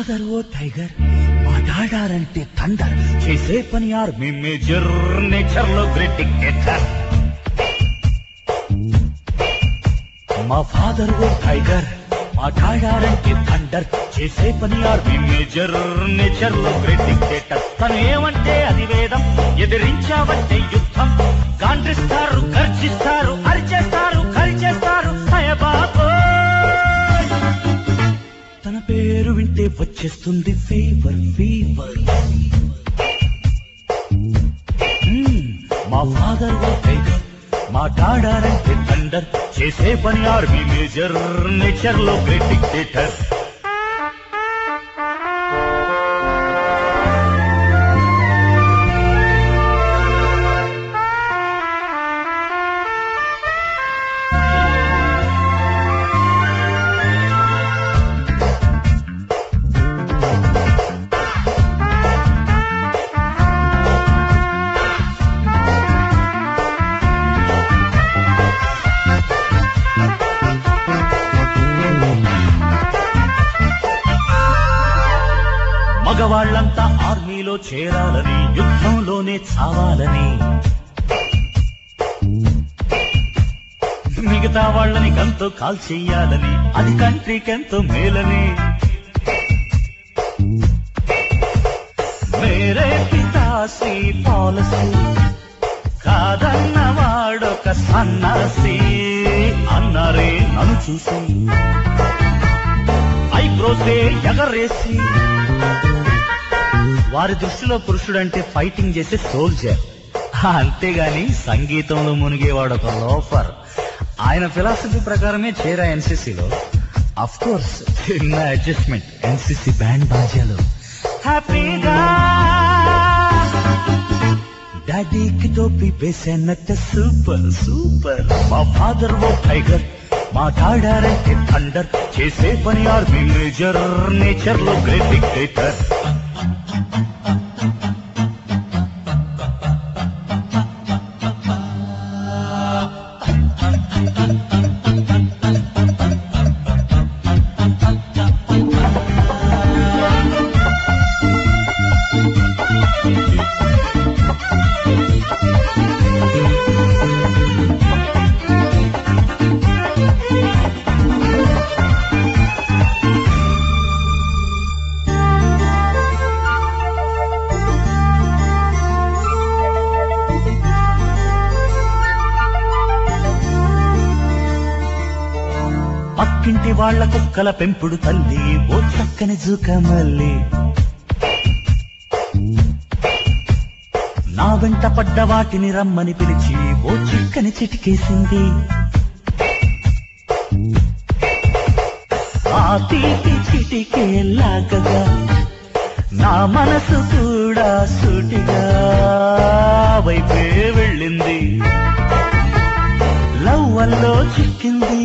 father ఓ tiger మాట్లాడారంటే thunder చేసే పని ఆర్మీ మేజర్ నేచర్ లో గ్రేట్ డిక్టేటర్ మా ఫాదర్ ఓ టైగర్ మాట్లాడారంటే థండర్ చేసే పని ఆర్మీ మేజర్ నేచర్ లో గ్రేట్ డిక్టేటర్ తను ఏమంటే అది వేదం ఎదిరించావంటే యుద్ధం గాండ్రిస్తారు గర్జిస్తారు అరిచేస్తారు కలిచేస్తారు హయ బాబోయ్ తన పేరు వింటే వచ్చేస్తుంది ఫీవర్ ఫీవర్ మ్మ్, మా ఫాదర్ ఓ టైగర్ మాట్లాడారంటే థండర్ చేసే పని ఆర్మీ మేజర్ నేచర్ లో గ్రేట్ డిక్టేటర్ మగవాళ్ళంతా ఆర్మీలో చేరాలని యుద్ధంలోనే చావాలని మిగతా వాళ్ళని గంతో కాల్ చెయ్యాలని అది కంట్రీకెంతో మేలని మేరే పితాశ్రీ పాలసీ కాదన్న వాడొక సన్నాసి అన్నారే నన్ను చూసి ఐబ్రోసే ఎగరేసి వారి దృష్టిలో పురుషుడంటే ఫైటింగ్ చేసే సోల్జర్ అంతేగాని సంగీతంలో మునిగేవాడు ఒక లోఫర్ ఆయన ఫిలాసఫీ ప్రకారమే చేరా ఎన్సీసీలో అఫ్ కోర్స్ చిన్న అడ్జస్ట్మెంట్ ఎన్సీసీ బ్యాండ్ బాజాలో హ్యాపీగా డాడీకి టోపీ వేసానట్ట సూపర్ సూపర్ మా ఫాదర్ ఓ టైగర్ మాట్లాడారంటే థండర్ చేసే పని ఆర్మీ మేజర్ నేచర్ లో గ్రేట్ డిక్టేటర్ పక్కింటి వాళ్ళ కుక్కల పెంపుడు తల్లి ఓ చక్కని జూక మల్లి నా వెంట పడ్డ వాటిని రమ్మని పిలిచి ఓ చిక్కని చిటికేసింది ఆ తీపి చిటికే లాగగా నా మనసు కూడా సూటిగా వైపే వెళ్ళింది లవ్వల్లో చిక్కింది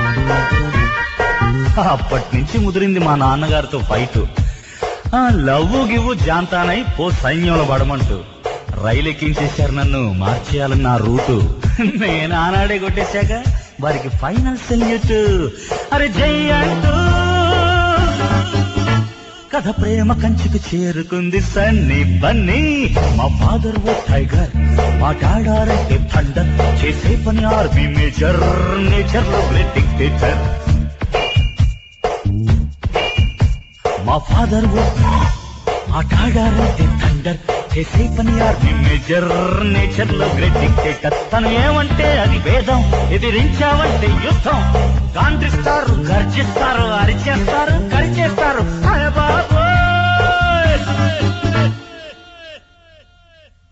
అప్పటి నుంచి ముదిరింది మా నాన్నగారితో ఫైట్ ఆ లవ్వు గివ్వు జాంతానై పో సైన్యంలో పడమంటూ రైలు ఎక్కించేశారు నన్ను మార్చేయాలని నా రూటు నేను ఆనాడే కొట్టేశాక వారికి ఫైనల్ సెల్యూట్ అరే జై అంటూ కథ ప్రేమ కంచుకు చేరుకుంది సన్ని బన్నీ మా ఫాదర్ ఓ టైగర్ మాట్లాడారంటే థండర్ చేసే పని ఆర్మీ మేజర్ నేచర్ లో గ్రేట్ డిక్టేటర్ మా ఫాదర్ ఓ మాట్లాడారంటే థండర్ చేసే పని ఆర్మీ మేజర్ నేచర్ లో గ్రేట్ డిక్టేటర్ తను ఏమంటే అది వేదం ఎదిరించావంటే యుద్ధం గాండ్రిస్తారు గర్జిస్తారు అరిచేస్తారు